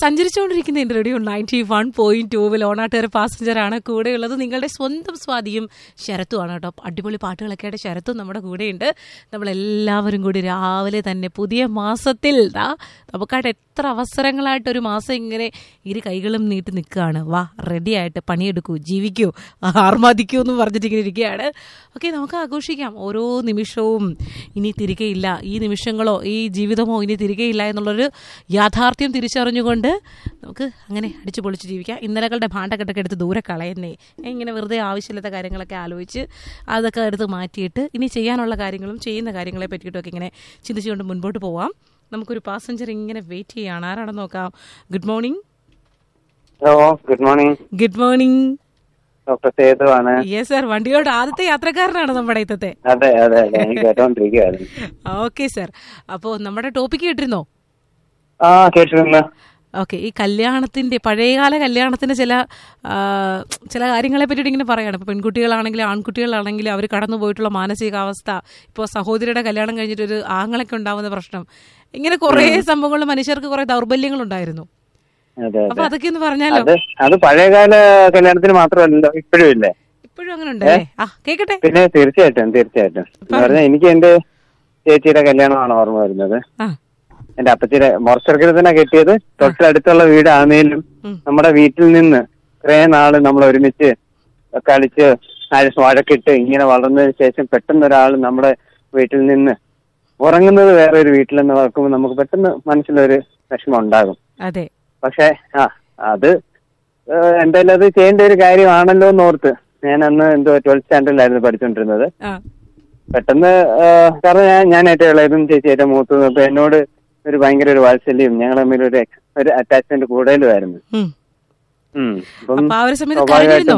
സഞ്ചരിച്ചുകൊണ്ടിരിക്കുന്ന എൻ്റെ radio ninety one point ടൂവിൽ ഓണാട്ടുകാർ പാസഞ്ചറാണ് കൂടെയുള്ളത് നിങ്ങളുടെ സ്വന്തം സ്വാതിയും ശരത്തുമാണ് കേട്ടോ അടിപൊളി പാട്ടുകളൊക്കെ ആയിട്ട് ശരത്തും നമ്മുടെ കൂടെയുണ്ട് നമ്മളെല്ലാവരും കൂടി രാവിലെ തന്നെ പുതിയ മാസത്തിൽ ദാ നമുക്കായിട്ട് എത്ര അവസരങ്ങളായിട്ട് ഒരു മാസം ഇങ്ങനെ ഇരു കൈകളും നീട്ടി നിൽക്കുകയാണ് വാ റെഡി ആയിട്ട് പണിയെടുക്കൂ ജീവിക്കൂ ആർമാദിക്കൂ എന്ന് പറഞ്ഞിട്ട് ഇങ്ങനെ ഇരിക്കുകയാണ് ഓക്കെ നമുക്ക് ആഘോഷിക്കാം ഓരോ നിമിഷവും ഇനി തിരികെയില്ല ഈ നിമിഷങ്ങളോ ഈ ജീവിതമോ ഇനി തിരികെയില്ല എന്നുള്ളൊരു യാഥാർത്ഥ്യം തിരിച്ചറിഞ്ഞുകൊണ്ട് നമുക്ക് അങ്ങനെ അടിച്ചു പൊളിച്ച് ജീവിക്കാം ഇന്നലകളുടെ ഭാണ്ഡക്കെട്ടൊക്കെ എടുത്ത് ദൂരെ കളയുന്നേ ഇങ്ങനെ വെറുതെ ആവശ്യമില്ലാത്ത കാര്യങ്ങളൊക്കെ ആലോചിച്ച് അതൊക്കെ എടുത്ത് മാറ്റിയിട്ട് ഇനി ചെയ്യാനുള്ള കാര്യങ്ങളും ചെയ്യുന്ന കാര്യങ്ങളെ പറ്റിയിട്ടൊക്കെ ഇങ്ങനെ ചിന്തിച്ചുകൊണ്ട് മുൻപോട്ട് പോവാം നമുക്കൊരു പാസഞ്ചർ ഇങ്ങനെ വെയിറ്റ് ചെയ്യാണ് ആരാണെന്ന് നോക്കാം good morning hello good morning good morning doctor Sethu ആണ് യെസ് സാർ വണ്ടിയോട് ആദ്യത്തെ യാത്രക്കാരനാണ് നമ്മുടെ ഇത്തത്തെ അതെ അതെ അതെ ഞാൻ കേട്ടോണ്ടിരിക്കുകയായിരുന്നു ഓക്കെ സാർ അപ്പോൾ നമ്മുടെ ടോപ്പിക്ക് കേട്ടിരുന്നോ ആ കേട്ടിരുന്നു ഓക്കെ ഈ കല്യാണത്തിന്റെ പഴയകാല കല്യാണത്തിന്റെ ചില ആ, ചില കാര്യങ്ങളെ പറ്റിയിട്ട് ഇങ്ങനെ പറയാണ് ഇപ്പൊ പെൺകുട്ടികളാണെങ്കിലും ആൺകുട്ടികളാണെങ്കിലും അവർ കടന്നു പോയിട്ടുള്ള മാനസികാവസ്ഥ ഇപ്പോൾ സഹോദരിയുടെ കല്യാണം കഴിഞ്ഞിട്ട് ഒരു ആങ്ങളൊക്കെ ഉണ്ടാവുന്ന പ്രശ്നം ഇങ്ങനെ കുറേ സംഭവങ്ങൾ മനുഷ്യർക്ക് കുറെ ദൗർബല്യങ്ങൾ ഉണ്ടായിരുന്നു അതെ അപ്പൊ അതെ അതൊക്കെ ഒന്ന് പറഞ്ഞാലോ അത് അത് പഴയകാല കല്യാണത്തിന് മാത്രമല്ല ഇപ്പോഴും ഇല്ലേ ഇപ്പോഴും അങ്ങനെ ഉണ്ടല്ലേ ആ കേക്കട്ടെ പിന്നെ തീർച്ചയായിട്ടും തീർച്ചയായിട്ടും എന്ന് പറഞ്ഞാൽ എനിക്ക് എന്റെ ചേച്ചിയുടെ കല്യാണമാണ് ഓർമ്മ വരുന്നത് ആ എന്റെ അപ്പച്ചിയുടെ മോർച്ചർക്കിൽ തന്നെ കെട്ടിയത് തൊട്ടടുത്തുള്ള വീടാണേലും ഉം. നമ്മുടെ വീട്ടിൽ നിന്ന് ഇത്രേ നാള് നമ്മൾ ഒരുമിച്ച് കളിച്ച് ആരും വഴക്കിട്ട് ഇങ്ങനെ വളർന്നതിന് ശേഷം പെട്ടെന്ന് ഒരാൾ നമ്മുടെ വീട്ടിൽ നിന്ന് ഉറങ്ങുന്നത് വേറെ ഒരു വീട്ടിൽ നിന്ന് വളർക്കുമ്പോൾ നമുക്ക് പെട്ടെന്ന് മനസ്സിലൊരു വിഷമം ഉണ്ടാകും അതെ പക്ഷെ ആ അത് ഏഹ്, എന്തായാലും അത് ചെയ്യേണ്ട ഒരു കാര്യമാണല്ലോ എന്ന് ഓർത്ത് ഞാൻ അന്ന് എന്തോ ട്വൽത്ത് സ്റ്റാൻഡേർഡിലായിരുന്നു പഠിച്ചുകൊണ്ടിരുന്നത് ആ പെട്ടെന്ന് ഏഹ്, കാരണം ഞാൻ ഞാൻ ഏറ്റവും ഇളയതും ചേച്ചി ഏറ്റവും മൂത്തതും അപ്പൊ എന്നോട് ഒരു ഭയങ്കര ഒരു വാത്സല്യം ഞങ്ങൾ തമ്മിൽ ഒരു ex- ഒരു അറ്റാച്ച്മെന്റ് കൂടുതലുമായിരുന്നു ഉം. ഉം. അപ്പം അപ്പൊ ആ ഒരു സമയത്ത് സ്വാഭാവികമായിട്ടും കരഞ്ഞിരുന്നോ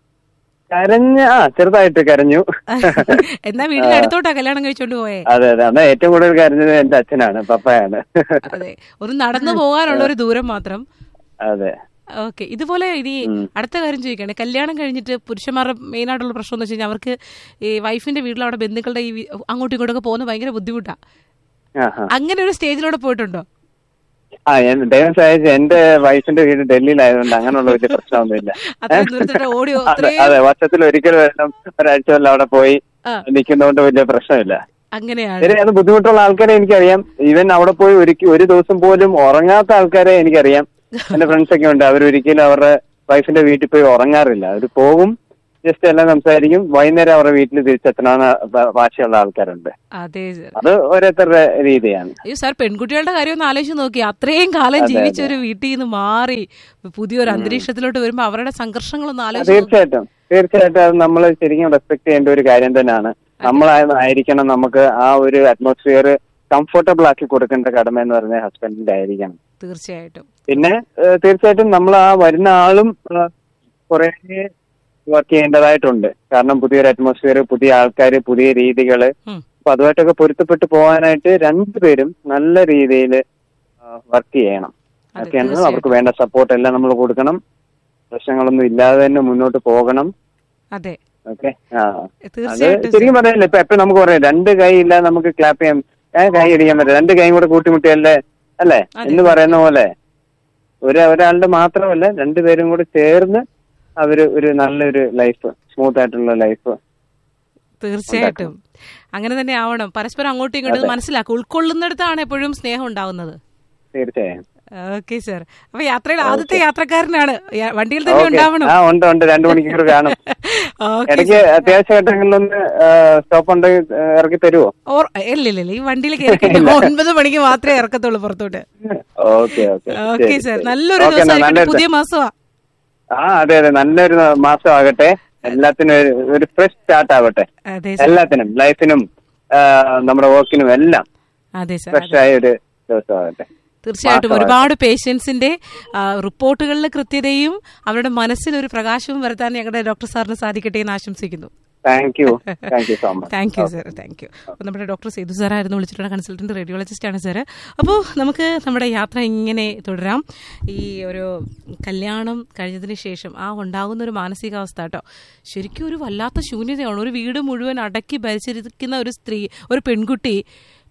കരഞ്ഞ ആ ചെറുതായിട്ട് കരഞ്ഞു എന്നാ വീടിന്റെ അടുത്തോട്ടാ കല്യാണം കഴിച്ചോണ്ട് പോയേ അതെ അതെ അന്ന് ഏറ്റവും കൂടുതൽ കരഞ്ഞത് എന്റെ അച്ഛനാണ് പപ്പയാണ് അതെ ഒരു നടന്നു പോകാനുള്ള ഒരു ദൂരം മാത്രം അതെ ഓക്കെ ഇതുപോലെ ഇനി ഉം. അടുത്ത കാര്യം ചോദിക്കുകയാണ് കല്യാണം കഴിഞ്ഞിട്ട് പുരുഷന്മാരുടെ മെയിൻ ആയിട്ടുള്ള പ്രശ്നം എന്ന് വെച്ച് കഴിഞ്ഞാൽ അവർക്ക് ഈ വൈഫിന്റെ വീട്ടിൽ അവിടെ ബന്ധുക്കളുടെ ഈ വി- അങ്ങോട്ടും ഇങ്ങോട്ടൊക്കെ പോകുന്നത് ഭയങ്കര ബുദ്ധിമുട്ടാ ആഹാ. അങ്ങനെ ഒരു സ്റ്റേജിലൂടെ പോയിട്ടുണ്ടോ ആ ഞാൻ ദൈവം സഹായിച്ച് എന്റെ വൈഫിന്റെ വീട് ഡൽഹിയിലായതുകൊണ്ട് അങ്ങനെയുള്ള വലിയ പ്രശ്നമൊന്നുമില്ല അത്രയും ദൂരത്തോടെ ഓടിയോ അതെ അത്രയും അതെ വർഷത്തിൽ ഒരിക്കൽ വരണം ഒരാഴ്ച വല്ല അവിടെ പോയി ആ. നിൽക്കുന്നതുകൊണ്ട് വലിയ പ്രശ്നമില്ല അങ്ങനെയാണ് ശരി അത് ബുദ്ധിമുട്ടുള്ള ആൾക്കാരെ എനിക്കറിയാം ഈവൻ അവിടെ പോയി ഒരിക്കൽ ഒരു ദിവസം പോലും ഉറങ്ങാത്ത ആൾക്കാരെ എനിക്കറിയാം എന്റെ ഫ്രണ്ട്സ് ഒക്കെ ഉണ്ട് അവർ ഒരിക്കലും അവരുടെ വൈഫിന്റെ വീട്ടിൽ പോയി ഉറങ്ങാറില്ല അവർ പോകും ജസ്റ്റ് എല്ലാം സംസാരിക്കും വൈകുന്നേരം അവരുടെ വീട്ടിൽ തിരിച്ചെത്തണമെന്ന് വ- വാശിയുള്ള ആൾക്കാരുണ്ട് അതെ സർ അത് ഓരോരുത്തരുടെ രീതിയാണ് അയ്യോ സാർ പെൺകുട്ടികളുടെ കാര്യം ഒന്ന് ആലോചിച്ച് നോക്കി അത്രയും കാലം അതെ, ജീവിച്ച അതെ. ഒരു വീട്ടിൽ നിന്ന് മാറി പുതിയൊരു അന്തരീക്ഷത്തിലോട്ട് വരുമ്പോ അവരുടെ സംഘർഷങ്ങളൊന്ന് ആലോചിച്ച് നോക്ക്. തീർച്ചയായിട്ടും തീർച്ചയായിട്ടും അത് നമ്മൾ ശരിക്കും റെസ്പെക്ട് ചെയ്യേണ്ട ഒരു കാര്യം തന്നെയാണ് നമ്മളായിരിക്കണം നമുക്ക് ആ ഒരു അറ്റ്മോസ്ഫിയർ കംഫർട്ടബിൾ ആക്കി കൊടുക്കേണ്ട കടമ എന്ന് പറഞ്ഞാൽ ഹസ്ബൻഡിന്റെ ആയിരിക്കണം തീർച്ചയായിട്ടും പിന്നെ ഏഹ്, തീർച്ചയായിട്ടും നമ്മൾ ആ വരുന്ന ആളും കുറെ വർക്ക് ചെയ്യേണ്ടതായിട്ടുണ്ട് കാരണം പുതിയൊരു അറ്റ്മോസ്ഫിയർ പുതിയ ആൾക്കാർ പുതിയ രീതികള് ഉം. അപ്പൊ അതുമായിട്ടൊക്കെ പൊരുത്തപ്പെട്ട് പോകാനായിട്ട് രണ്ടുപേരും നല്ല രീതിയിൽ വർക്ക് ചെയ്യണം അതെ, ഒക്കെയാണ് തീർച്ചയായിട്ടും. അവർക്ക് വേണ്ട സപ്പോർട്ട് എല്ലാം നമ്മൾ കൊടുക്കണം പ്രശ്നങ്ങളൊന്നും ഇല്ലാതെ തന്നെ മുന്നോട്ട് പോകണം അതെ ഓക്കെ ആ അത് തീർച്ചയായിട്ടും ശരിക്കും പറഞ്ഞില്ല ഇപ്പൊ എപ്പോഴും നമുക്ക് പറയാം രണ്ട് കൈ ഇല്ലാതെ നമുക്ക് ക്ലാപ്പ് ചെയ്യാൻ ഏ, കൈ അടിക്കാൻ പറ്റില്ല രണ്ട് കൈയും കൂടെ കൂട്ടിമുട്ടിയല്ലേ അല്ലേ അതെ. എന്ന് പറയുന്ന പോലെ ഒരു ഒരാളുടെ മാത്രമല്ല രണ്ടുപേരും കൂടെ ചേർന്ന് അവര് ഒരു നല്ലൊരു ലൈഫ് സ്മൂത്ത് ആയിട്ടുള്ള ലൈഫ് തീർച്ചയായിട്ടും അങ്ങനെ തന്നെ ആവണം പരസ്പരം അങ്ങോട്ടും ഇങ്ങോട്ടും ഇത് മനസ്സിലാക്കും ഉൾക്കൊള്ളുന്നിടത്താണ് എപ്പോഴും സ്നേഹം ഉണ്ടാവുന്നത് തീർച്ചയായും ഓക്കെ സർ അപ്പൊ യാത്രയിൽ ആദ്യത്തെ യാത്രക്കാരനാണ് യാ- വണ്ടിയിൽ തന്നെ ഓക്കെ ഉണ്ടാവണം ആ ഉണ്ട് ഉണ്ട് രണ്ടു മണിക്കൂർ കാണും ഓക്കെ ഇടയ്ക്ക് അത്യാവശ്യ ഘട്ടങ്ങളിലൊന്ന് സ്റ്റോപ്പ് ഉണ്ടെങ്കിൽ ഏ, ഇറക്കി തരുമോ ഓർ ഇല്ല ഇല്ല ഇല്ല ഈ വണ്ടിയിൽ കയറി കഴിഞ്ഞാൽ ഒൻപത് മണിക്ക് മാത്രമേ ഇറക്കത്തുള്ളൂ പുറത്തോട്ട് ഓക്കെ ഓക്കെ ഓക്കെ സർ നല്ലൊരു ഓക്കെ, ദിവസം നല്ല പുതിയ മാസമാ ആ അതെ അതെ നല്ലൊരു മാസം ആകട്ടെ എല്ലാത്തിനും ഒരു- ഒരു ഫ്രഷ് സ്റ്റാർട്ട് ആവട്ടെ അതെ സർ എല്ലാത്തിനും ലൈഫിനും ആ, നമ്മുടെ വർക്കിനും എല്ലാം അതെ സർ ഫ്രഷ് ആയ ഒരു ദിവസം ആകട്ടെ തീർച്ചയായിട്ടും മാസമാകട്ടെ. ഒരുപാട് പേഷ്യൻസിന്റെ റിപ്പോർട്ടുകളിലെ കൃത്യതയും അവരുടെ മനസ്സിൽ ഒരു പ്രകാശവും വരുത്താൻ ഞങ്ങളുടെ ഡോക്ടർ സാറിന് സാധിക്കട്ടെ എന്ന് ആശംസിക്കുന്നു thank you thank you so much thank you sir thank you അപ്പോൾ നമ്മുടെ ഡോക്ടർ സേതു സാറായിരുന്നു വിളിച്ചിട്ടുള്ള കൺസൾട്ടന്റ് റേഡിയോളജിസ്റ്റ് ആണ് സാർ അപ്പോൾ നമുക്ക് നമ്മുടെ യാത്ര ഇങ്ങനെ തുടരാം ഈ ഒരു കല്യാണം കഴിഞ്ഞതിന് ശേഷം ആ ഉണ്ടാകുന്ന ഒരു മാനസികാവസ്ഥ കേട്ടോ ശരിക്കും ഒരു വല്ലാത്ത ശൂന്യതയാണ് ഒരു വീട് മുഴുവൻ അടക്കി ഭരിച്ചിരിക്കുന്ന ഒരു സ്ത്രീ ഒരു പെൺകുട്ടി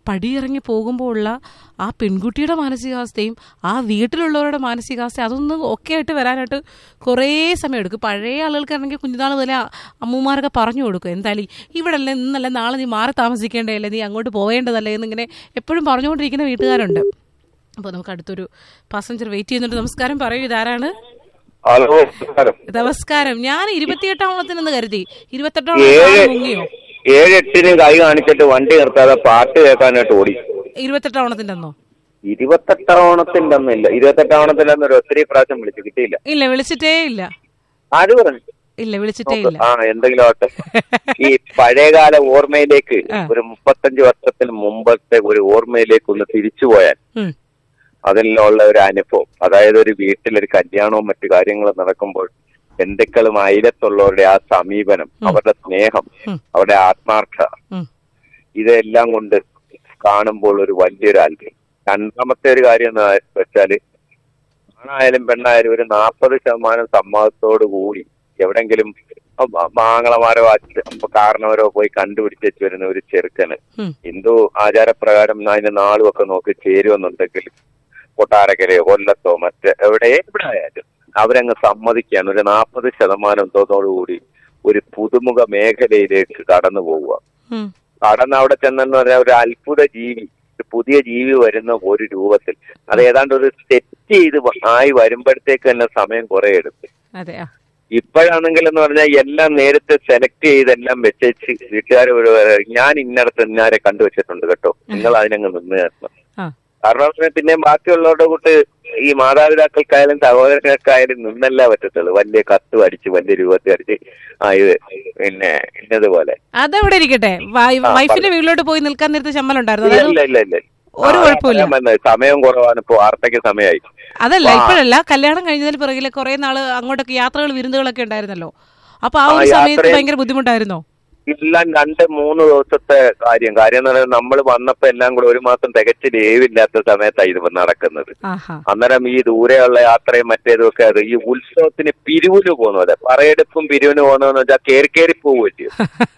പടിയിറങ്ങി പോകുമ്പോൾ ഉള്ള ആ പെൺകുട്ടിയുടെ മാനസികാവസ്ഥയും ആ വീട്ടിലുള്ളവരുടെ മാനസികാവസ്ഥ അതൊന്നും ഒക്കെ ആയിട്ട് വരാനായിട്ട് കുറേ സമയം എടുക്കും പഴയ ആളുകൾക്കാണെങ്കിൽ കുഞ്ഞുനാൾ മുതലേ ആ അമ്മൂമാരൊക്കെ പറഞ്ഞു കൊടുക്കും എന്തായാലും ഇവിടെ അല്ലേ ഇന്നല്ല നാളെ നീ മാറി താമസിക്കേണ്ടതല്ലേ നീ അങ്ങോട്ട് പോവേണ്ടതല്ലേ എന്നിങ്ങനെ എപ്പോഴും പറഞ്ഞുകൊണ്ടിരിക്കുന്ന വീട്ടുകാരുണ്ട് അപ്പോൾ നമുക്ക് അടുത്തൊരു പാസഞ്ചർ വെയിറ്റ് ചെയ്യുന്നുണ്ട് നമസ്കാരം പറയൂ ഇതാരാണ് ഹലോ നമസ്കാരം നമസ്കാരം ഞാൻ ഇരുപത്തിയെട്ടാം ഓണത്തിനെന്ന് കരുതി ഇരുപത്തെട്ടാം ഏഴ് ഓണത്തിന് മുങ്ങിയോ ഏഴ് എട്ടിന് കൈ കാണിച്ചിട്ട് വണ്ടി നിർത്താതെ പാട്ട് കേൾക്കാനായിട്ട് ഓടി ഇരുപത്തെട്ടാം ഓണത്തിന്റെ അന്നോ ഇരുപത്തെട്ടാം ഓണത്തിന്റെ ഒന്നില്ല ഇരുപത്തെട്ടാം ഓണത്തിന്റെ അന്ന് ഒരു ഒത്തിരി പ്രാവശ്യം വിളിച്ചു കിട്ടിയില്ല ഇല്ല വിളിച്ചിട്ടേ ഇല്ല ആര് പറഞ്ഞു ഇല്ല വിളിച്ചിട്ടേ ഇല്ല ആ എന്തെങ്കിലും ആവട്ടെ ഈ പഴയകാല ഓർമ്മയിലേക്ക് ആ. ഒരു മുപ്പത്തഞ്ച് വർഷത്തിന് മുമ്പത്തെ ഒരു ഓർമ്മയിലേക്ക് ഒന്ന് തിരിച്ചു പോയാൽ ഉം. അതിലുള്ള ഒരു അനുഭവം അതായത് ഒരു വീട്ടിലൊരു കല്യാണവും മറ്റു കാര്യങ്ങളും നടക്കുമ്പോൾ ബന്ധുക്കളും അയലത്തുള്ളവരുടെ ആ സമീപനം അവരുടെ സ്നേഹം ഉം. അവരുടെ ആത്മാർത്ഥത ഉം. ഇതെല്ലാം കൊണ്ട് കാണുമ്പോൾ ഒരു വലിയൊരു അത്ഭുതം രണ്ടാമത്തെ ഒരു കാര്യം എന്ന് വെച്ചാല് ആണായാലും പെണ്ണായാലും ഒരു നാൽപ്പത് ശതമാനം സമ്മതത്തോടു കൂടി എവിടെങ്കിലും മാങ്ങളമാരോ അച്ഛ കാരണവരോ പോയി കണ്ടുപിടിച്ചു വരുന്ന ഒരു ചെറുക്കന് ഉം. ഹിന്ദു ആചാരപ്രകാരം അതിന്റെ നാളും ഒക്കെ നോക്കി ചേരുമെന്നുണ്ടെങ്കിൽ കൊട്ടാരക്കരയോ കൊല്ലത്തോ മറ്റ് എവിടെ എവിടെ ആയാലും അവരങ്ങ് സമ്മതിക്കുകയാണ് ഒരു നാൽപ്പത് ശതമാനത്തോടു കൂടി ഒരു പുതുമുഖ മേഖലയിലേക്ക് കടന്നു പോവുക ഉം. കടന്ന് അവിടെ ചെന്നെന്ന് പറഞ്ഞാൽ ഒരു അത്ഭുത ജീവി ഒരു പുതിയ ജീവി വരുന്ന ഒരു രൂപത്തിൽ അത് ഏതാണ്ട് ഒരു സെറ്റ് ചെയ്ത് വ- ആയി വരുമ്പോഴത്തേക്ക് തന്നെ സമയം കുറെ എടുക്കും അതെ ആ ഇപ്പോഴാണെങ്കിൽ എന്ന് പറഞ്ഞാൽ എല്ലാം നേരത്തെ സെലക്ട് ചെയ്തെല്ലാം വെച്ചേച്ച് വീട്ടുകാർ ഞാൻ ഇന്നടത്ത് ഇന്നാരെ കണ്ടുവച്ചിട്ടുണ്ട് കേട്ടോ നിങ്ങൾ അതിനങ്ങ് നിന്ന് തരണം ആ കാരണം എന്ന് പിന്നെ ബാക്കിയുള്ളവരുടെ കൂട്ട് ഈ മാതാപിതാക്കൾക്കായാലും സഹോദരങ്ങൾക്കായാലും നിന്നല്ല പറ്റത്തുള്ളൂ വലിയ കത്ത് അടിച്ച് വലിയ രൂപത്തിൽ അടിച്ച് ആ ഇത് പിന്നെ ഇന്നതുപോലെ അതവിടെ ഇരിക്കട്ടെ വൈ- ആ, വൈഫിന്റെ വീട്ടിലോട്ട് പോയി നിൽക്കാൻ നേരത്തെ ശമ്പളം ഉണ്ടായിരുന്നു ഇല്ല അതായത് ഇല്ല ഇല്ല ഒരു ആ, കുഴപ്പമില്ല. ഞാൻ പറഞ്ഞത് സമയം കുറവാണ് ഇപ്പൊ വാർത്തയ്ക്ക് സമയമായി അതല്ല വാ. ഇപ്പോഴല്ല കല്യാണം കഴിഞ്ഞതിന് പിറകില് കുറെ നാള് അങ്ങോട്ടൊക്കെ യാത്രകൾ വിരുന്നുകളൊക്കെ ഉണ്ടായിരുന്നല്ലോ അപ്പൊ ആ ആ, ഒരു സമയത്ത് യാത്രയും- ഭയങ്കര ബുദ്ധിമുട്ടായിരുന്നോ എല്ലാം രണ്ട് മൂന്ന് ദിവസത്തെ കാര്യം കാര്യം എന്ന് പറഞ്ഞാൽ നമ്മൾ വന്നപ്പോ എല്ലാം കൂടെ ഒരു മാസം തികച്ച് ലീവില്ലാത്ത സമയത്താണ് ഇത് നടക്കുന്നത് ആഹാ അന്നേരം ഈ ദൂരെയുള്ള യാത്രയും മറ്റേതും ഒക്കെ അത് ഈ ഉത്സവത്തിന് പിരിവിന് പോകുന്നത് പറയെടുപ്പും പിരിവിന് പോകുന്നതെന്ന് വെച്ചാൽ കയറി കയറി പോവുകയോ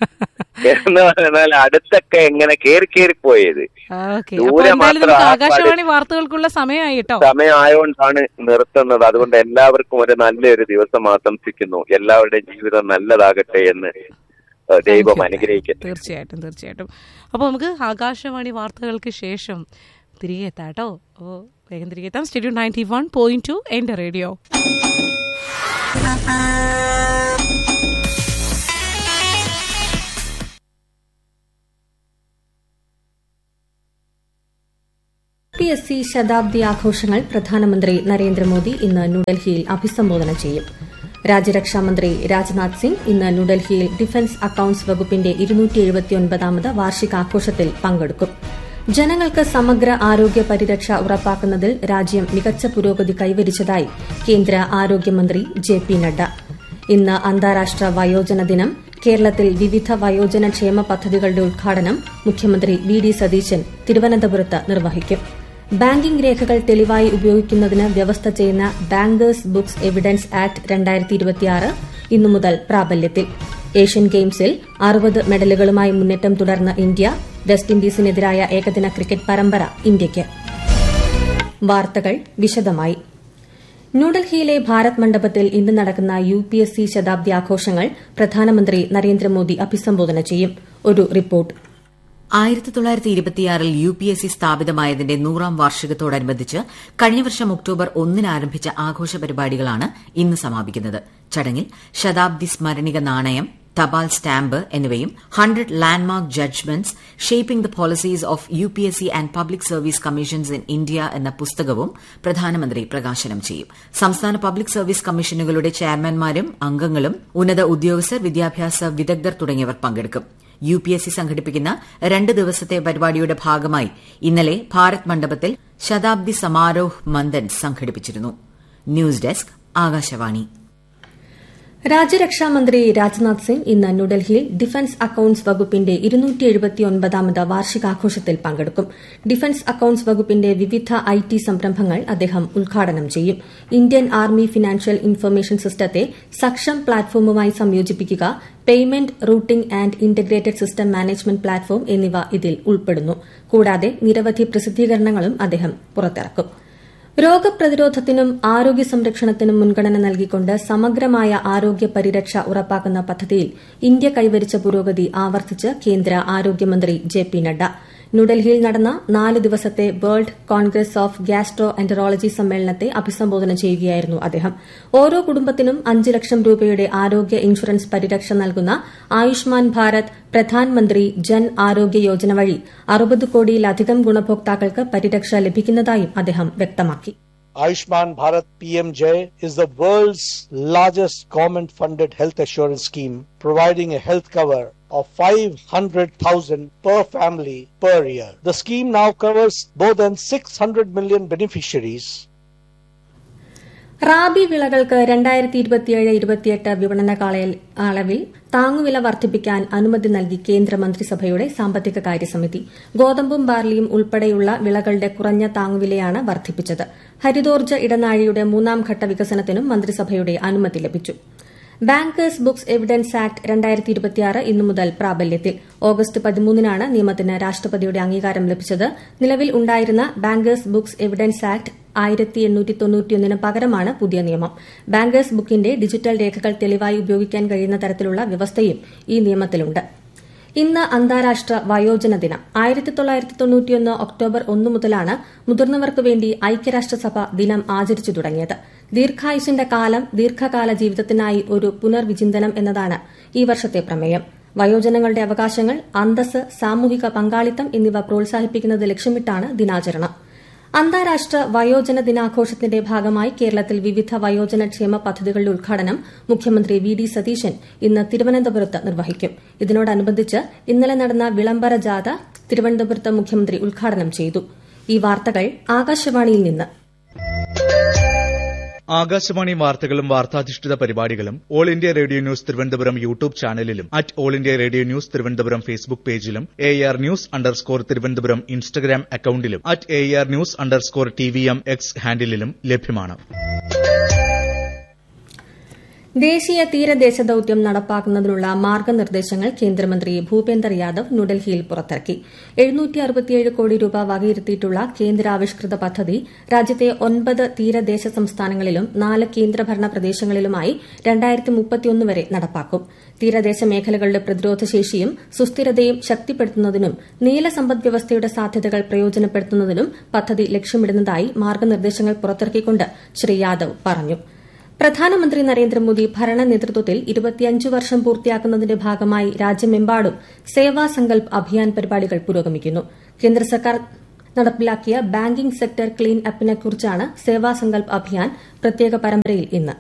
എന്ന് പറഞ്ഞാൽ അടുത്തൊക്കെ എങ്ങനെ കയറി കയറി പോയത് ഓക്കെ അപ്പൊ ദൂരെ എന്തായാലും മാത്രം നമുക്ക് ആ ആകാശവാണി വാർത്തകൾക്കുള്ള സമയമായി കേട്ടോ സമയം ആയതുകൊണ്ടാണ് നിർത്തുന്നത് അതുകൊണ്ട് എല്ലാവർക്കും ഒരു നല്ലൊരു ദിവസം ആശംസിക്കുന്നു എല്ലാവരുടെയും ജീവിതം നല്ലതാകട്ടെ എന്ന് ഏഹ്, ദൈവം അനുഗ്രഹിക്കട്ടെ തീർച്ചയായിട്ടും തീർച്ചയായിട്ടും അപ്പോൾ നമുക്ക് ആകാശവാണി വാർത്തകൾക്ക് ശേഷം തിരികെ എത്താം കേട്ടോ ഓ വേഗം തിരികെ എത്താം സ്റ്റേഡിയോ നയൻറ്റി വൺ പോയിന്റ് ടു എൻ്റെ റേഡിയോ പി എസ് സി ശതാബ്ദി ആഘോഷങ്ങൾ പ്രധാനമന്ത്രി നരേന്ദ്രമോദി ഇന്ന് ന്യൂഡൽഹിയിൽ അഭിസംബോധന ചെയ്യും രാജ്യരക്ഷാമന്ത്രി രാജ്നാഥ് സിംഗ് ഇന്ന് ന്യൂഡൽഹിയിൽ ഡിഫൻസ് അക്കൌണ്ട്സ് വകുപ്പിന്റെ ഇരുന്നൂറ്റി എഴുപത്തിയൊൻപതാമത് വാർഷികാഘോഷത്തിൽ പങ്കെടുക്കും ജനങ്ങൾക്ക് സമഗ്ര ആരോഗ്യ പരിരക്ഷ ഉറപ്പാക്കുന്നതിൽ രാജ്യം മികച്ച പുരോഗതി കൈവരിച്ചതായി കേന്ദ്ര ആരോഗ്യമന്ത്രി ജെ പി നഡ്ഡ ഇന്ന് അന്താരാഷ്ട്ര വയോജന ദിനം കേരളത്തിൽ വിവിധ വയോജന ക്ഷേമ പദ്ധതികളുടെ ഉദ്ഘാടനം മുഖ്യമന്ത്രി വി ഡി സതീശൻ തിരുവനന്തപുരത്ത് നിർവഹിക്കും ബാങ്കിംഗ് രേഖകൾ തെളിവായി ഉപയോഗിക്കുന്നതിന് വ്യവസ്ഥ ചെയ്യുന്ന ബാങ്കേഴ്സ് ബുക്സ് എവിഡൻസ് ആക്ട് രണ്ടായിരത്തി ഇരുപത്തിയാറ് ഇന്നു മുതൽ പ്രാബല്യത്തിൽ ഏഷ്യൻ ഗെയിംസിൽ അറുപത് മെഡലുകളുമായി മുന്നേറ്റം തുടർന്ന ഇന്ത്യ വെസ്റ്റ് ഇൻഡീസിനെതിരായ ഏകദിന ക്രിക്കറ്റ് പരമ്പര ഇന്ത്യയ്ക്ക് വാർത്തകൾ വിശദമായി ന്യൂഡൽഹിയിലെ ഭാരത് മണ്ഡപത്തിൽ ഇന്ന് നടക്കുന്ന യു പി എസ് സി ശതാബ്ദി ആഘോഷങ്ങൾ പ്രധാനമന്ത്രി നരേന്ദ്രമോദി അഭിസംബോധന ചെയ്യും ഒരു റിപ്പോർട്ട് ആയിരത്തി തൊള്ളായിരത്തി ഇരുപത്തിയാറിൽ യു പി എസ് സി സ്ഥാപിതമായതിന്റെ നൂറാം വാർഷികത്തോടനുബന്ധിച്ച് കഴിഞ്ഞ വർഷം ഒക്ടോബർ ഒന്നിന് ആരംഭിച്ച ആഘോഷ പരിപാടികളാണ് ഇന്ന് സമാപിക്കുന്നത് ചടങ്ങിൽ ശതാബ്ദി സ്മരണിക നാണയം തപാൽ സ്റ്റാമ്പ് എന്നിവയും hundred landmark judgments shaping the policies of U P S C and public service commissions in India എന്ന പുസ്തകവും പ്രധാനമന്ത്രി പ്രകാശനം ചെയ്യും സംസ്ഥാന പബ്ലിക് സർവീസ് കമ്മീഷനുകളുടെ ചെയർമാൻമാരും അംഗങ്ങളും ഉന്നത ഉദ്യോഗസ്ഥർ വിദ്യാഭ്യാസ വിദഗ്ധർ തുടങ്ങിയവർ പങ്കെടുക്കും യു പി എസ് സി സംഘടിപ്പിക്കുന്ന രണ്ട് ദിവസത്തെ പരിപാടിയുടെ ഭാഗമായി ഇന്നലെ ഭാരത് മണ്ഡപത്തിൽ ശതാബ്ദി സമാരോഹ് മന്ദൻ സംഘടിപ്പിച്ചിരുന്നു ന്യൂസ് ഡെസ്ക് ആകാശവാണി രാജ്യരക്ഷാമന്ത്രി രാജ്നാഥ് സിംഗ് ഇന്ന് ന്യൂഡൽഹിയിൽ ഡിഫൻസ് അക്കൌണ്ട്സ് വകുപ്പിന്റെ ഇരുന്നൂറ്റിയെഴുപത്തിയൊൻപതാമത് വാർഷികാഘോഷത്തിൽ പങ്കെടുക്കും ഡിഫൻസ് അക്കൌണ്ട്സ് വകുപ്പിന്റെ വിവിധ ഐ ടി സംരംഭങ്ങൾ അദ്ദേഹം ഉദ്ഘാടനം ചെയ്യും ഇന്ത്യൻ ആർമി ഫിനാൻഷ്യൽ ഇൻഫർമേഷൻ സിസ്റ്റത്തെ സക്ഷം പ്ലാറ്റ്ഫോമുമായി സംയോജിപ്പിക്കുക payment routing and integrated system management platform എന്നിവ ഇതിൽ ഉൾപ്പെടുന്നു കൂടാതെ നിരവധി പ്രസിദ്ധീകരണങ്ങളും അദ്ദേഹം പുറത്തിറക്കും രോഗപ്രതിരോധത്തിനും ആരോഗ്യ സംരക്ഷണത്തിനും മുൻഗണന നൽകിക്കൊണ്ട് സമഗ്രമായ ആരോഗ്യ പരിരക്ഷ ഉറപ്പാക്കുന്ന പദ്ധതിയിൽ ഇന്ത്യ കൈവരിച്ച പുരോഗതി ആവർത്തിച്ച് കേന്ദ്ര ആരോഗ്യമന്ത്രി ജെ പി നഡ്ഡ ന്യൂഡൽഹിയിൽ നടന്ന നാല് ദിവസത്തെ world congress of gastroenterology സമ്മേളനത്തെ അഭിസംബോധന ചെയ്യുകയായിരുന്നു അദ്ദേഹം ഓരോ കുടുംബത്തിനും അഞ്ച് ലക്ഷം രൂപയുടെ ആരോഗ്യ ഇൻഷുറൻസ് പരിരക്ഷ നൽകുന്ന ആയുഷ്മാൻ ഭാരത് പ്രധാൻമന്ത്രി ജൻ ആരോഗ്യ യോജന വഴി അറുപത് കോടിയിലധികം ഗുണഭോക്താക്കൾക്ക് പരിരക്ഷ ലഭിക്കുന്നതായും അദ്ദേഹം വ്യക്തമാക്കി Ayushman Bharat PMJ is the world's largest government funded health assurance scheme, providing a health cover of 500,000 per family per year. The scheme now covers more than 600 million beneficiaries. Rabi വിളകൾക്ക് രണ്ടായിരത്തി ഇരുപത്തിയേഴ് ഇരുപത്തിയെട്ട് വിപണന കാലയളവിൽ താങ്ങുവില വർദ്ധിപ്പിക്കാൻ അനുമതി നൽകി കേന്ദ്ര മന്ത്രിസഭയുടെ സാമ്പത്തിക കാര്യസമിതി ഗോതമ്പും ബാർലിയും ഉൾപ്പെടെയുള്ള വിളകളുടെ കുറഞ്ഞ താങ്ങുവിലയാണ് വർദ്ധിപ്പിച്ചത് ഹരിതോർജ്ജ ഇടനാഴിയുടെ മൂന്നാം ഘട്ട വികസനത്തിനും മന്ത്രിസഭയുടെ അനുമതി ലഭിച്ചു ബാങ്കേഴ്സ് ബുക്സ് എവിഡൻസ് ആക്ട് രണ്ടായിരത്തി ഇരുപത്തിയാറ് ഇന്നു മുതൽ പ്രാബല്യത്തിൽ ഓഗസ്റ്റ് പതിമൂന്നിനാണ് നിയമത്തിന് രാഷ്ട്രപതിയുടെ അംഗീകാരം ലഭിച്ചത് നിലവിൽ ഉണ്ടായിരുന്ന ബാങ്കേഴ്സ് ബുക്സ് എവിഡൻസ് ആക്ട് ആയിരത്തി എണ്ണൂറ്റി തൊണ്ണൂറ്റിയൊന്നിന് പകരമാണ് പുതിയ നിയമം ബാങ്കേഴ്സ് ബുക്കിന്റെ ഡിജിറ്റൽ രേഖകൾ തെളിവായി ഉപയോഗിക്കാൻ കഴിയുന്ന തരത്തിലുള്ള വ്യവസ്ഥയും ഈ നിയമത്തിലുണ്ട് ഇന്ന് അന്താരാഷ്ട്ര വയോജന ദിനം ആയിരത്തി തൊള്ളായിരത്തി തൊണ്ണൂറ്റിയൊന്ന് ഒക്ടോബർ ഒന്ന് മുതലാണ് മുതിർന്നവർക്ക് വേണ്ടി ഐക്യരാഷ്ട്രസഭ ദിനം ആചരിച്ചു തുടങ്ങിയത് ദീർഘായുസിന്റെ കാലം ദീർഘകാല ജീവിതത്തിനായി ഒരു പുനർവിചിന്തനം എന്നതാണ് ഈ വർഷത്തെ പ്രമേയം വയോജനങ്ങളുടെ അവകാശങ്ങൾ അന്തസ് സാമൂഹിക പങ്കാളിത്തം എന്നിവ പ്രോത്സാഹിപ്പിക്കുന്നത് ലക്ഷ്യമിട്ടാണ് ദിനാചരണം അന്താരാഷ്ട്ര വയോജന ദിനാഘോഷത്തിന്റെ ഭാഗമായി കേരളത്തിൽ വിവിധ വയോജന ക്ഷേമ പദ്ധതികളുടെ ഉദ്ഘാടനം മുഖ്യമന്ത്രി വി ഡി സതീശൻ ഇന്ന് തിരുവനന്തപുരത്ത് നിർവഹിക്കും ഇതിനോടനുബന്ധിച്ച് ഇന്നലെ നടന്ന വിളംബര ജാഥ തിരുവനന്തപുരത്ത് മുഖ്യമന്ത്രി ഉദ്ഘാടനം ചെയ്തു ഈ വാർത്തകൾ ആകാശവാണിയിൽ നിന്ന് ആകാശവാണി വാർത്തകളും വാർത്താധിഷ്ഠിത പരിപാടികളും all India radio news Thiruvananthapuram YouTube ചാനലിലും at all India radio news Thiruvananthapuram Facebook പേജിലും A R news underscore Thiruvananthapuram Instagram അക്കൌണ്ടിലും at A R news underscore T V M X ഹാൻഡിലും ലഭ്യമാണ് ദേശീയ തീരദേശ ദൌത്യം നടപ്പാക്കുന്നതിനുള്ള മാർഗനിർദ്ദേശങ്ങൾ കേന്ദ്രമന്ത്രി ഭൂപേന്ദർ യാദവ് ന്യൂഡൽഹിയിൽ പുറത്തിറക്കി കോടി രൂപ വകയിരുത്തിയിട്ടുള്ള കേന്ദ്രാവിഷ്കൃത പദ്ധതി രാജ്യത്തെ ഒൻപത് തീരദേശ സംസ്ഥാനങ്ങളിലും നാല് കേന്ദ്രഭരണ പ്രദേശങ്ങളിലുമായി വരെ നടപ്പാക്കും തീരദേശ മേഖലകളുടെ പ്രതിരോധശേഷിയും സുസ്ഥിരതയും ശക്തിപ്പെടുത്തുന്നതിനും നീല സമ്പദ്വ്യവസ്ഥയുടെ സാധ്യതകൾ പ്രയോജനപ്പെടുത്തുന്നതിനും പദ്ധതി ലക്ഷ്യമിടുന്നതായി മാർഗനിർദ്ദേശങ്ങൾ പുറത്തിറക്കിക്കൊണ്ട് ശ്രീ യാദവ് പറഞ്ഞു പ്രധാനമന്ത്രി നരേന്ദ്രമോദി ഭരണ നേതൃത്വത്തിൽ ഇരുപത്തിയഞ്ച് വർഷം പൂർത്തിയാക്കുന്നതിന്റെ ഭാഗമായി രാജ്യമെമ്പാടും സേവാ സങ്കൽപ് അഭിയാൻ പരിപാടികൾ പുരോഗമിക്കുന്നു കേന്ദ്ര സർക്കാർ നടപ്പിലാക്കിയ ബാങ്കിംഗ് സെക്ടർ ക്ലീൻ അപ്പിനെക്കുറിച്ചാണ് സേവാ സങ്കൽപ് അഭിയാൻ പ്രത്യേക പരമ്പരയിൽ ഇന്ന്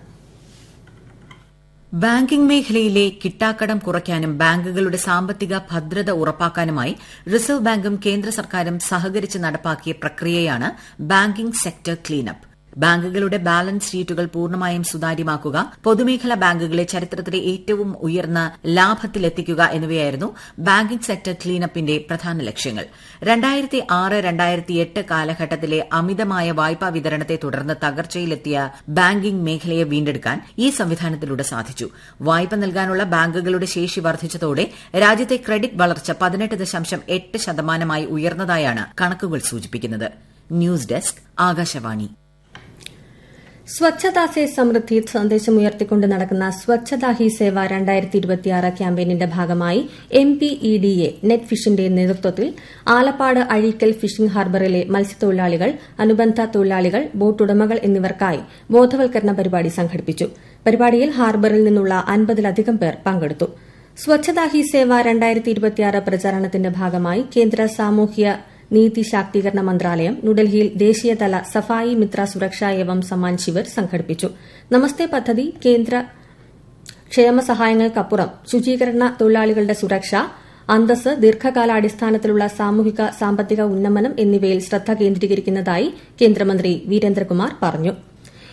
ബാങ്കിംഗ് മേഖലയിലെ കിട്ടാക്കടം കുറയ്ക്കാനും ബാങ്കുകളുടെ സാമ്പത്തിക ഭദ്രത ഉറപ്പാക്കാനുമായി റിസർവ് ബാങ്കും കേന്ദ്ര സർക്കാരും സഹകരിച്ച് നടപ്പാക്കിയ പ്രക്രിയയാണ് ബാങ്കിംഗ് സെക്ടർ ക്ലീനപ്പ് ബാങ്കുകളുടെ ബാലൻസ് ഷീറ്റുകൾ പൂർണ്ണമായും സുതാര്യമാക്കുക പൊതുമേഖലാ ബാങ്കുകളെ ചരിത്രത്തിലെ ഏറ്റവും ഉയർന്ന ലാഭത്തിലെത്തിക്കുക എന്നിവയായിരുന്നു ബാങ്കിംഗ് സെക്ടർ ക്ലീനപ്പിന്റെ പ്രധാന ലക്ഷ്യങ്ങൾ രണ്ടായിരത്തി ആറ് രണ്ടായിരത്തി എട്ട് കാലഘട്ടത്തിലെ അമിതമായ വായ്പാ വിതരണത്തെ തുടർന്ന് തകർച്ചയിലെത്തിയ ബാങ്കിംഗ് മേഖലയെ വീണ്ടെടുക്കാൻ ഈ സംവിധാനത്തിലൂടെ സാധിച്ചു വായ്പ നൽകാനുള്ള ബാങ്കുകളുടെ ശേഷി വർദ്ധിച്ചതോടെ രാജ്യത്തെ ക്രെഡിറ്റ് വളർച്ച പതിനെട്ട് ദശാംശം എട്ട് ശതമാനമായി ഉയർന്നതായാണ് കണക്കുകൾ സൂചിപ്പിക്കുന്നത് ന്യൂസ് ഡെസ്ക് ആകാശവാണി സ്വച്ഛതാ സേ സമൃദ്ധി സന്ദേശമുയർത്തിക്കൊണ്ട് നടക്കുന്ന സ്വച്ഛതാ ഹി സേവ രണ്ടായിരത്തി ഇരുപത്തിയാറ് ക്യാമ്പയിനിന്റെ ഭാഗമായി M P E D A net ഫിഷിന്റെ നേതൃത്വത്തിൽ ആലപ്പാട് അഴീക്കൽ ഫിഷിംഗ് ഹാർബറിലെ മത്സ്യത്തൊഴിലാളികൾ അനുബന്ധ തൊഴിലാളികൾ ബോട്ടുടമകൾ എന്നിവർക്കായി ബോധവൽക്കരണ പരിപാടി സംഘടിപ്പിച്ചു പരിപാടിയിൽ ഹാർബറിൽ നിന്നുള്ള അൻപതിലധികം പേർ പങ്കെടുത്തു സ്വച്ഛതാ ഹി സേവ രണ്ടായിരത്തി ഇരുപത്തിയാറ് പ്രചാരണത്തിന്റെ ഭാഗമായി കേന്ദ്ര സാമൂഹ്യ നീതി ശാക്തീകരണ മന്ത്രാലയം ന്യൂഡൽഹിയിൽ ദേശീയതല സഫായി മിത്ര സുരക്ഷാ ഏവം സമ്മാൻ ശിവിർ സംഘടിപ്പിച്ചു നമസ്തേ പദ്ധതി കേന്ദ്ര ക്ഷേമ സഹായങ്ങൾക്കപ്പുറം ശുചീകരണ തൊഴിലാളികളുടെ സുരക്ഷ അന്തസ് ദീർഘകാലാടിസ്ഥാനത്തിലുള്ള സാമൂഹിക സാമ്പത്തിക ഉന്നമനം എന്നിവയിൽ ശ്രദ്ധ കേന്ദ്രീകരിക്കുന്നതായി കേന്ദ്രമന്ത്രി വീരേന്ദ്രകുമാർ പറഞ്ഞു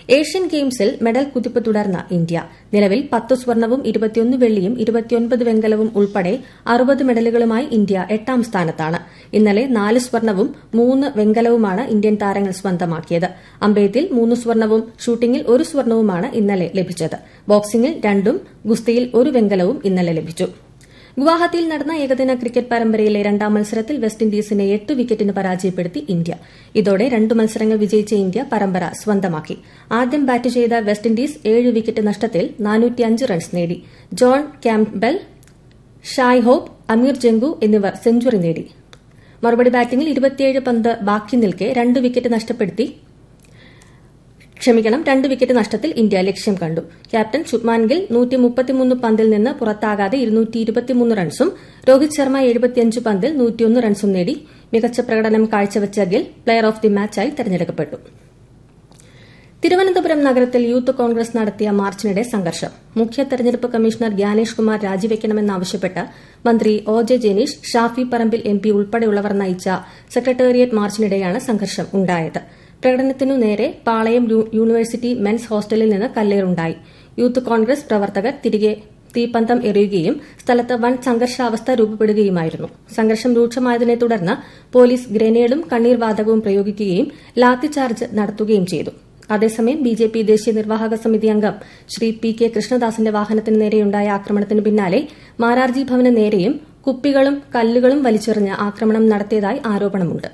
ഏഷ്യൻ ഗെയിംസിൽ മെഡൽ കുതിപ്പ് തുടർന്ന ഇന്ത്യ നിലവിൽ പത്ത് സ്വർണവും ഇരുപത്തിയൊന്ന് വെള്ളിയും ഇരുപത്തിയൊൻപത് വെങ്കലവും ഉൾപ്പെടെ അറുപത് മെഡലുകളുമായി ഇന്ത്യ എട്ടാം സ്ഥാനത്താണ് ഇന്നലെ നാല് സ്വർണവും മൂന്ന് വെങ്കലവുമാണ് ഇന്ത്യൻ താരങ്ങൾ സ്വന്തമാക്കിയത് അമ്പെയ്ത്തിൽ മൂന്ന് സ്വർണവും ഷൂട്ടിംഗിൽ ഒരു സ്വർണവുമാണ് ഇന്നലെ ലഭിച്ചത് ബോക്സിംഗിൽ രണ്ടും ഗുസ്തിയിൽ ഒരു വെങ്കലവും ഇന്നലെ ലഭിച്ചു ഗുവാഹത്തിയിൽ നടന്ന ഏകദിന ക്രിക്കറ്റ് പരമ്പരയിലെ രണ്ടാം മത്സരത്തിൽ വെസ്റ്റ് ഇൻഡീസിനെ എട്ട് വിക്കറ്റിന് പരാജയപ്പെടുത്തി ഇന്ത്യ ഇതോടെ രണ്ട് മത്സരങ്ങൾ വിജയിച്ച ഇന്ത്യ പരമ്പര സ്വന്തമാക്കി ആദ്യം ബാറ്റ് ചെയ്ത വെസ്റ്റ് ഇൻഡീസ് ഏഴ് വിക്കറ്റ് നഷ്ടത്തിൽ റൺസ് നേടി John Campbell Shai Hope Amir Jangoo എന്നിവർ സെഞ്ചുറി നേടി മറുപടി ബാറ്റിംഗിൽ ഇരുപത്തിയേഴ് പന്ത് ബാക്കി നിൽക്കെ രണ്ട് വിക്കറ്റ് നഷ്ടപ്പെടുത്തി ക്ഷമിക്കണം രണ്ട് വിക്കറ്റ് നഷ്ടത്തിൽ ഇന്ത്യ ലക്ഷ്യം കണ്ടു ക്യാപ്റ്റൻ ശുഭ്മാൻ ഗിൽ നൂറ്റി മുപ്പത്തിമൂന്ന് പന്തിൽ നിന്ന് പുറത്താകാതെ ഇരുന്നൂറ്റി ഇരുപത്തിമൂന്ന് റൺസും രോഹിത് ശർമ്മ എഴുപത്തിയഞ്ച് പന്തിൽ നൂറ്റിയൊന്ന് റൺസും നേടി മികച്ച പ്രകടനം കാഴ്ചവെച്ച ഗിൽ പ്ലെയർ ഓഫ് ദി മാച്ചായി തെരഞ്ഞെടുക്കപ്പെട്ടു തിരുവനന്തപുരം നഗരത്തിൽ യൂത്ത് കോൺഗ്രസ് നടത്തിയ മാർച്ചിനിടെ സംഘർഷം മുഖ്യ തെരഞ്ഞെടുപ്പ് കമ്മീഷണർ ഗ്യാനേഷ് കുമാർ രാജിവെക്കണമെന്നാവശ്യപ്പെട്ട് മന്ത്രി O J Janish Shafi Parambil M P ഉൾപ്പെടെയുള്ളവർ നയിച്ച സെക്രട്ടേറിയറ്റ് മാർച്ചിനിടെയാണ് സംഘർഷം ഉണ്ടായത് പ്രകടനത്തിനു നേരെ പാളയം യൂണിവേഴ്സിറ്റി മെൻസ് ഹോസ്റ്റലിൽ നിന്ന് കല്ലേറുണ്ടായി യൂത്ത് കോൺഗ്രസ് പ്രവർത്തകർ തിരികെ തീപ്പന്തം എറിയുകയും സ്ഥലത്ത് വൻ സംഘർഷാവസ്ഥ രൂപപ്പെടുകയുമായിരുന്നു സംഘർഷം രൂക്ഷമായതിനെ തുടർന്ന് പോലീസ് ഗ്രനേഡും കണ്ണീർ വാതകവും പ്രയോഗിക്കുകയും ലാത്തിചാർജ് നടത്തുകയും ചെയ്തു അതേസമയം ബി ജെ പി ദേശീയ നിർവാഹക സമിതി അംഗം ശ്രീ പി കെ കൃഷ്ണദാസിന്റെ വാഹനത്തിന് നേരെയുണ്ടായ ആക്രമണത്തിന് പിന്നാലെ മാരാർജി ഭവന് നേരെയും കുപ്പികളും കല്ലുകളും വലിച്ചെറിഞ്ഞ് ആക്രമണം നടത്തിയതായി ആരോപണമുണ്ട്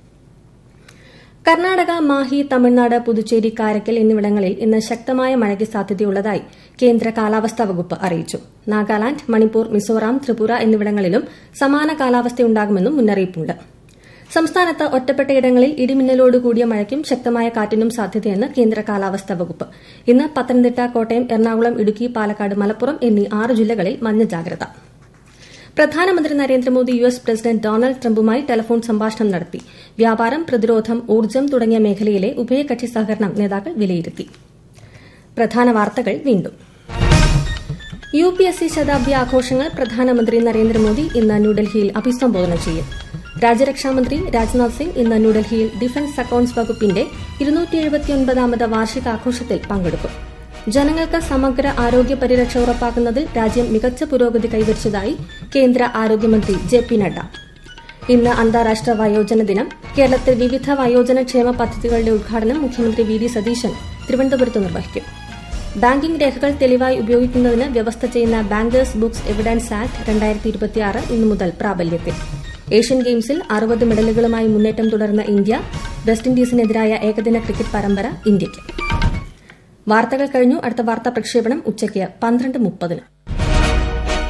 കർണാടക മാഹി തമിഴ്നാട് പുതുച്ചേരി കാരക്കൽ എന്നിവിടങ്ങളിൽ ഇന്ന് ശക്തമായ മഴയ്ക്ക് സാധ്യതയുള്ളതായി കേന്ദ്ര കാലാവസ്ഥാ വകുപ്പ് അറിയിച്ചു നാഗാലാന്റ് മണിപ്പൂർ മിസോറാം ത്രിപുര എന്നിവിടങ്ങളിലും സമാന കാലാവസ്ഥയുണ്ടാകുമെന്നും മുന്നറിയിപ്പുണ്ട് സംസ്ഥാനത്ത് ഒറ്റപ്പെട്ടയിടങ്ങളിൽ ഇടിമിന്നലോട് കൂടിയ മഴയ്ക്കും ശക്തമായ കാറ്റിനും സാധ്യതയെന്ന് കേന്ദ്ര കാലാവസ്ഥാ വകുപ്പ് ഇന്ന് പത്തനംതിട്ട കോട്ടയം എറണാകുളം ഇടുക്കി പാലക്കാട് മലപ്പുറം എന്നീ ആറ് ജില്ലകളിൽ മഞ്ഞ ജാഗ്രത പ്രധാനമന്ത്രി Narendra Modi U S president Donald ട്രംപുമായി ടെലിഫോൺ സംഭാഷണം നടത്തി വ്യാപാരം പ്രതിരോധം ഊർജ്ജം തുടങ്ങിയ മേഖലയിലെ ഉഭയകക്ഷി സഹകരണം നേതാക്കൾ വിലയിരുത്തി പ്രധാന വാർത്തകൾ വീണ്ടും യു പി എസ് സി ശതാബ്ദി ആഘോഷങ്ങൾ പ്രധാനമന്ത്രി നരേന്ദ്രമോദി ഇന്ന് ന്യൂഡൽഹിയിൽ അഭിസംബോധന ചെയ്യും രാജ്യരക്ഷാമന്ത്രി രാജ്നാഥ് സിംഗ് ഇന്ന് ന്യൂഡൽഹിയിൽ ഡിഫൻസ് അക്കൌണ്ട്സ് വകുപ്പിന്റെ ഇരുന്നൂറ്റി എഴുപത്തിയൊൻപതാമത് വാർഷികാഘോഷത്തിൽ പങ്കെടുക്കും ജനങ്ങൾക്ക് സമഗ്ര ആരോഗ്യ പരിരക്ഷ ഉറപ്പാക്കുന്നതിൽ രാജ്യം മികച്ച പുരോഗതി കൈവരിച്ചതായി കേന്ദ്ര ആരോഗ്യമന്ത്രി ജെ പി നഡ്ഡ ഇന്ന് അന്താരാഷ്ട്ര വയോജന ദിനം കേരളത്തിൽ വിവിധ വയോജന ക്ഷേമ പദ്ധതികളുടെ ഉദ്ഘാടനം മുഖ്യമന്ത്രി വി ഡി സതീശൻ തിരുവനന്തപുരത്ത് നിർവഹിക്കും ബാങ്കിംഗ് രേഖകൾ തെളിവായി ഉപയോഗിക്കുന്നതിന് വ്യവസ്ഥ ചെയ്യുന്ന ബാങ്കേഴ്സ് ബുക്സ് എവിഡൻസ് ആക്ട് രണ്ടായിരത്തി ഇരുപത്തിയാറ് ഇന്നു മുതൽ പ്രാബല്യത്തിൽ ഏഷ്യൻ ഗെയിംസിൽ അറുപത് മെഡലുകളുമായി മുന്നേറ്റം തുടർന്ന ഇന്ത്യ വെസ്റ്റ് ഇൻഡീസിനെതിരായ ഏകദിന ക്രിക്കറ്റ് പരമ്പര ഇന്ത്യയ്ക്ക് വാർത്തകൾ കഴിഞ്ഞു അടുത്ത വാർത്താ പ്രക്ഷേപണം ഉച്ചയ്ക്ക് പന്ത്രണ്ട് മുപ്പതിന്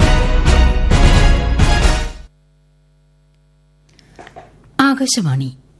ആകാശവാണി